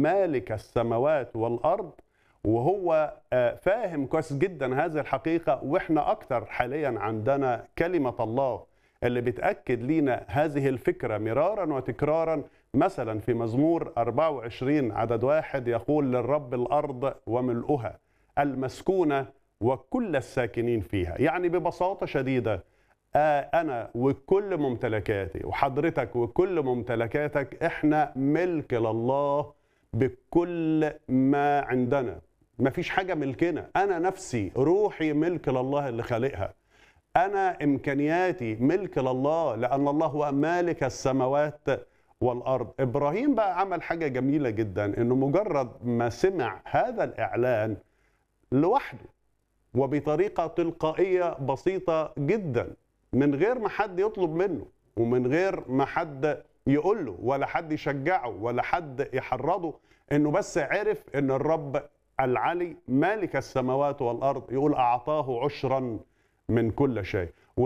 مالك السماوات والارض وهو آه، فاهم كويس جدا هذه الحقيقه واحنا اكتر حاليا عندنا كلمه الله اللي بتاكد لينا هذه الفكره مرارا وتكرارا مثلا في مزمور 24 عدد واحد يقول للرب الارض وملؤها المسكونه وكل الساكنين فيها يعني ببساطه شديده آه، انا وكل ممتلكاتي وحضرتك وكل ممتلكاتك احنا ملك لله بكل ما عندنا مفيش حاجه ملكنا انا نفسي روحي ملك لله اللي خالقها انا امكانياتي ملك لله لان الله هو مالك السماوات والارض ابراهيم بقى عمل حاجه جميله جدا انه مجرد ما سمع هذا الاعلان لوحده وبطريقه تلقائيه بسيطه جدا من غير ما حد يطلب منه ومن غير ما حد يقول له ولا حد يشجعه ولا حد يحرضه انه بس عرف ان الرب العلي مالك السماوات والارض يقول اعطاه عشرا من كل شيء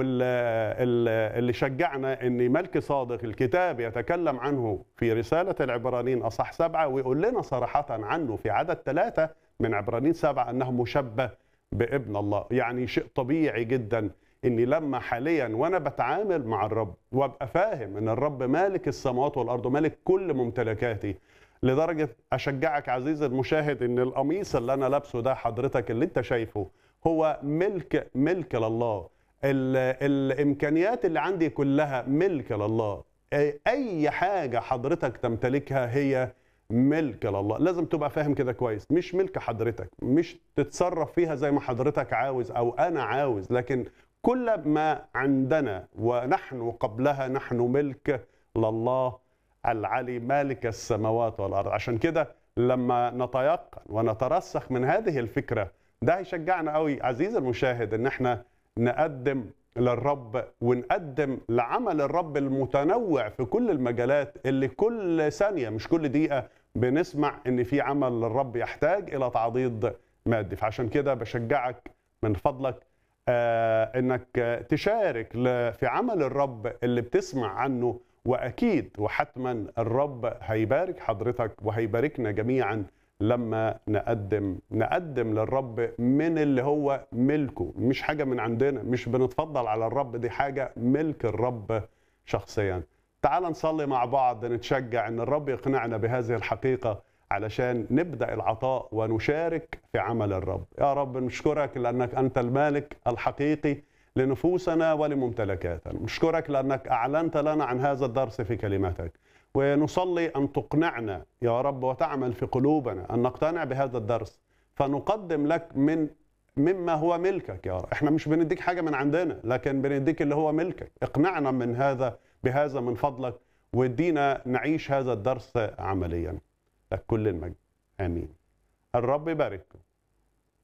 واللي شجعنا ان ملك صادق الكتاب يتكلم عنه في رساله العبرانيين اصح سبعه ويقول لنا صراحه عنه في عدد ثلاثه من عبرانيين سبعه انه مشبه بابن الله يعني شيء طبيعي جدا اني لما حاليا وانا بتعامل مع الرب وابقى فاهم ان الرب مالك السماوات والارض ومالك كل ممتلكاتي لدرجه اشجعك عزيزي المشاهد ان القميص اللي انا لابسه ده حضرتك اللي انت شايفه هو ملك ملك لله ال- الامكانيات اللي عندي كلها ملك لله اي حاجه حضرتك تمتلكها هي ملك لله لازم تبقى فاهم كده كويس مش ملك حضرتك مش تتصرف فيها زي ما حضرتك عاوز او انا عاوز لكن كل ما عندنا ونحن قبلها نحن ملك لله العلي مالك السماوات والارض عشان كده لما نتيقن ونترسخ من هذه الفكره ده هيشجعنا قوي عزيزي المشاهد ان احنا نقدم للرب ونقدم لعمل الرب المتنوع في كل المجالات اللي كل ثانيه مش كل دقيقه بنسمع ان في عمل للرب يحتاج الى تعضيد مادي فعشان كده بشجعك من فضلك آه انك تشارك ل- في عمل الرب اللي بتسمع عنه واكيد وحتما الرب هيبارك حضرتك وهيباركنا جميعا لما نقدم نقدم للرب من اللي هو ملكه مش حاجه من عندنا مش بنتفضل على الرب دي حاجه ملك الرب شخصيا تعال نصلي مع بعض نتشجع ان الرب يقنعنا بهذه الحقيقه علشان نبدا العطاء ونشارك في عمل الرب يا رب نشكرك لانك انت المالك الحقيقي لنفوسنا ولممتلكاتنا نشكرك لانك اعلنت لنا عن هذا الدرس في كلماتك ونصلي ان تقنعنا يا رب وتعمل في قلوبنا ان نقتنع بهذا الدرس فنقدم لك من مما هو ملكك يا رب احنا مش بنديك حاجه من عندنا لكن بنديك اللي هو ملكك اقنعنا من هذا بهذا من فضلك وادينا نعيش هذا الدرس عمليا لك كل المجد امين الرب يبارككم